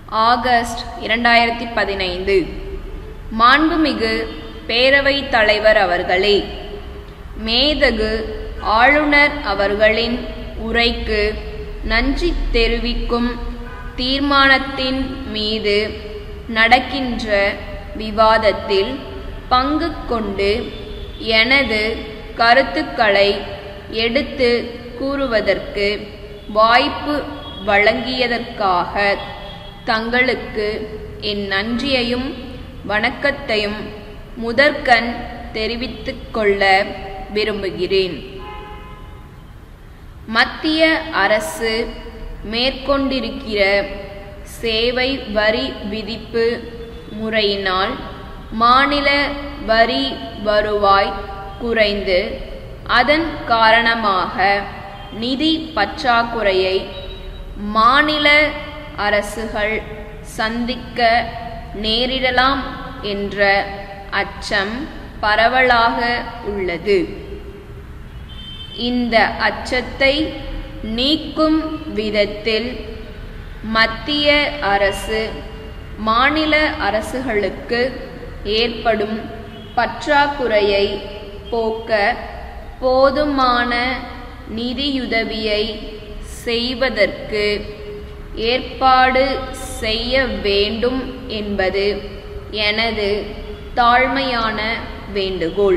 August இரண்டாயிரத்தி பதினைந்து மாண்புமிகு பேரவைத் தலைவர் அவர்களே மேதகு ஆளுநர் அவர்களின் உரைக்கு நன்றி தெரிவிக்கும் தீர்மானத்தின் மீது நடக்கின்ற விவாதத்தில் பங்கு கொண்டு எனது கருத்துக்களை எடுத்து கூறுவதற்கு வாய்ப்பு வழங்கியதற்காக தங்களுக்கு என் நன்றியையும் வணக்கத்தையும் முதற்கண் தெரிவித்துக் கொள்ள விரும்புகிறேன் மத்திய அரசு மேற்கொண்டிருக்கிற சேவை வரி விதிப்பு முறையினால் மாநில வரி வருவாய் குறைந்து அதன் காரணமாக நிதி பற்றாக்குறையை மாநில அரசுகள் சந்திக்க நேரிடலாம் என்ற அச்சம் பரவலாக உள்ளது இந்த அச்சத்தை நீக்கும் விதத்தில் மத்திய அரசு மாநில அரசுகளுக்கு ஏற்படும் பற்றாக்குறையை போக்க போதுமான நிதியுதவியை செய்வதற்கு ஏற்பாடு செய்ய வேண்டும் என்பது எனது தாழ்மையான வேண்டுகோள்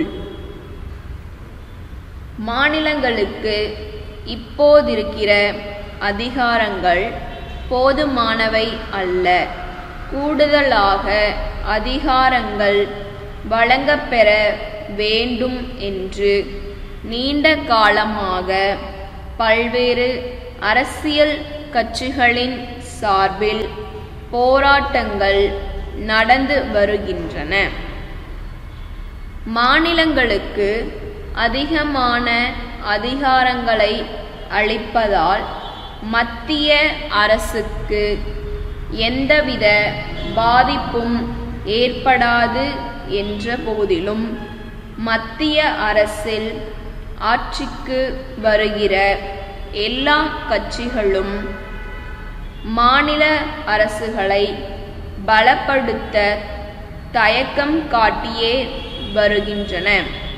மாநிலங்களுக்கு இப்போதிருக்கிற அதிகாரங்கள் போதுமானவை அல்ல கூடுதலாக அதிகாரங்கள் வழங்கப்பெற வேண்டும் என்று நீண்ட காலமாக பல்வேறு அரசியல் கட்சிகளின் சார்பில் போராட்டங்கள் நடந்து வருகின்றன மாநிலங்களுக்கு அதிகமான அதிகாரங்களை அளிப்பதால் மத்திய அரசுக்கு எந்தவித பாதிப்பும் ஏற்படாது என்ற போதிலும் மத்திய அரசில் ஆட்சிக்கு வருகிற எல்லா கட்சிகளும் மாநில அரசுகளை பலப்படுத்த தயக்கம் காட்டியே வருகின்றன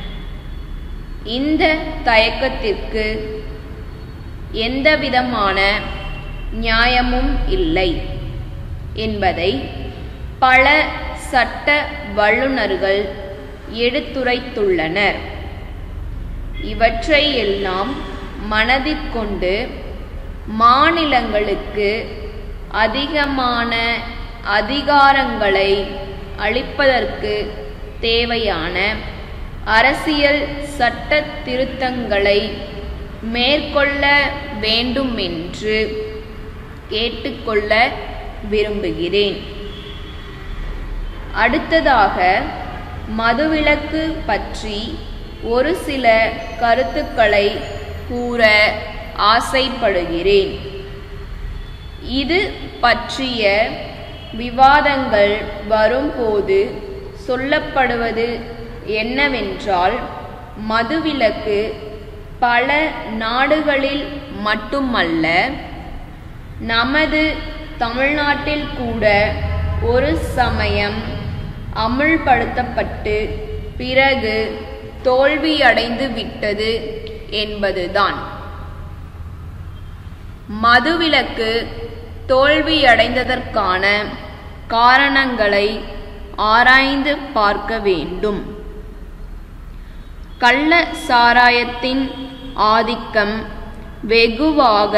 இந்த தயக்கத்திற்கு எந்தவிதமான நியாயமும் இல்லை என்பதை பல சட்ட வல்லுநர்கள் எடுத்துரைத்துள்ளனர் இவற்றை எல்லாம் மனதிற்கொண்டு மாநிலங்களுக்கு அதிகமான அதிகாரங்களை அளிப்பதற்கு தேவையான அரசியல் சட்ட திருத்தங்களை மேற்கொள்ள வேண்டுமென்று கேட்டுக்கொள்ள விரும்புகிறேன் அடுத்ததாக மதுவிலக்கு பற்றி ஒரு சில கருத்துக்களை கூற ஆசைப்படுகிறேன் இது பற்றிய விவாதங்கள் வரும்போது சொல்லப்படுவது என்னவென்றால் மதுவிலக்கு பல நாடுகளில் மட்டுமல்ல நமது தமிழ்நாட்டில் கூட ஒரு சமயம் அமுல்படுத்தப்பட்டு பிறகு தோல்வியடைந்து விட்டது என்பதுதான் மதுவிலக்கு தோல்வியடைந்ததற்கான காரணங்களை ஆராய்ந்து பார்க்க வேண்டும் கள்ள சாராயத்தின் ஆதிக்கம் வெகுவாக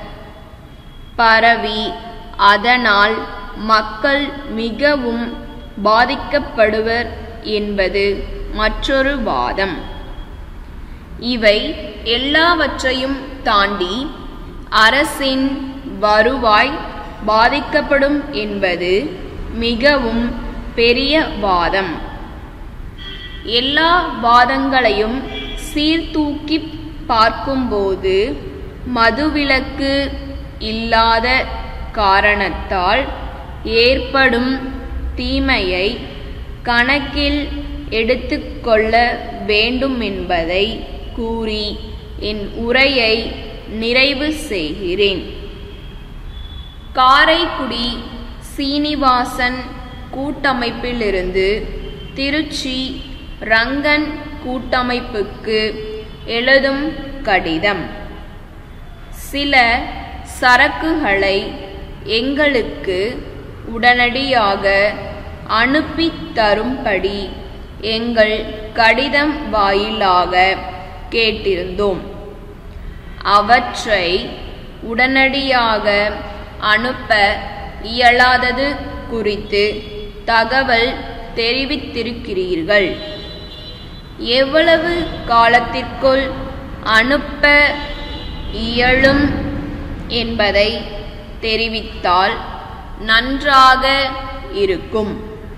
பரவி அதனால் மக்கள் மிகவும் பாதிக்கப்படுவர் என்பது மற்றொரு வாதம் இவை எல்லாவற்றையும் தாண்டி அரசின் வருவாய் பாதிக்கப்படும் என்பது மிகவும் பெரிய வாதம் எல்லா வாதங்களையும் சீர்தூக்கி பார்க்கும்போது மதுவிலக்கு இல்லாத காரணத்தால் ஏற்படும் தீமையை கணக்கில் எடுத்துக்கொள்ள வேண்டும் என்பதை கூறி என் உரையை நிறைவு செய்கிறேன் காரைக்குடி சீனிவாசன் கூட்டமைப்பிலிருந்து திருச்சி ரங்கன் கூட்டமைப்புக்கு எழுதும் கடிதம் சில சரக்குகளை எங்களுக்கு உடனடியாக அனுப்பித் தரும்படி எங்கள் கடிதம் வாயிலாக கேட்டிருந்தோம் அவற்றை உடனடியாக அனுப்ப இயலாதது குறித்து தகவல் தெரிவித்திருக்கிறீர்கள் எவ்வளவு காலத்திற்குள் அனுப்ப இயலும் என்பதை தெரிவித்தால் நன்றாக இருக்கும்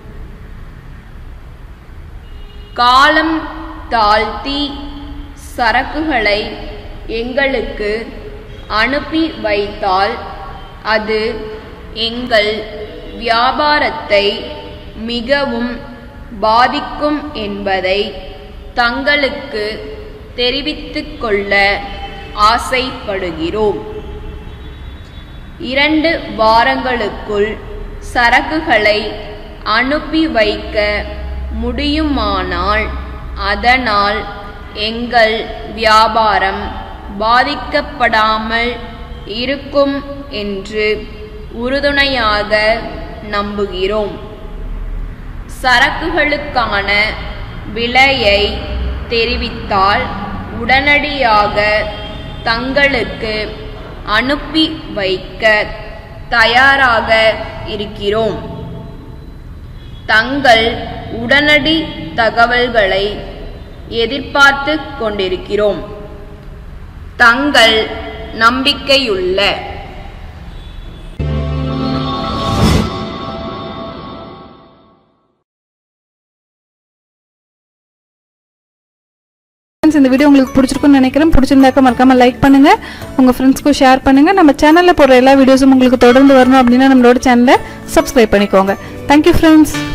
காலம் தாழ்த்தி சரக்குகளை எங்களுக்கு அனுப்பி வைத்தால் அது எங்கள் வியாபாரத்தை மிகவும் பாதிக்கும் என்பதை தங்களுக்கு தெரிவித்துக் கொள்ள ஆசைப்படுகிறோம் இரண்டு வாரங்களுக்குள் சரக்குகளை அனுப்பி வைக்க முடியுமானால் அதனால் எங்கள் வியாபாரம் பாதிக்கப்படாமல் இருக்கும் என்று உறுதுணையாக நம்புகிறோம் சரக்குகளுக்கான விலையை தெரிவித்தால் உடனடியாக தங்களுக்கு அனுப்பி வைக்க தயாராக இருக்கிறோம் தங்கள் உடனடி தகவல்களை எதிர்பார்த்து கொண்டிருக்கிறோம் தங்கள் நம்பிக்கையுள்ள ஃப்ரெண்ட்ஸ் இந்த வீடியோ உங்களுக்கு பிடிச்சிருக்கும்னு நினைக்கிறேன் பிடிச்சிருந்தாக்க மறக்காம லைக் பண்ணுங்க உங்க ஃப்ரெண்ட்ஸ்க்கும் ஷேர் பண்ணுங்க நம்ம சேனல்ல போடுற எல்லா வீடியோஸும் உங்களுக்கு தொடர்ந்து வரணும் அப்படின்னா நம்மளோட சேனலை சப்ஸ்கிரைப் பண்ணிக்கோங்க தேங்க்யூ ஃப்ரெண்ட்ஸ்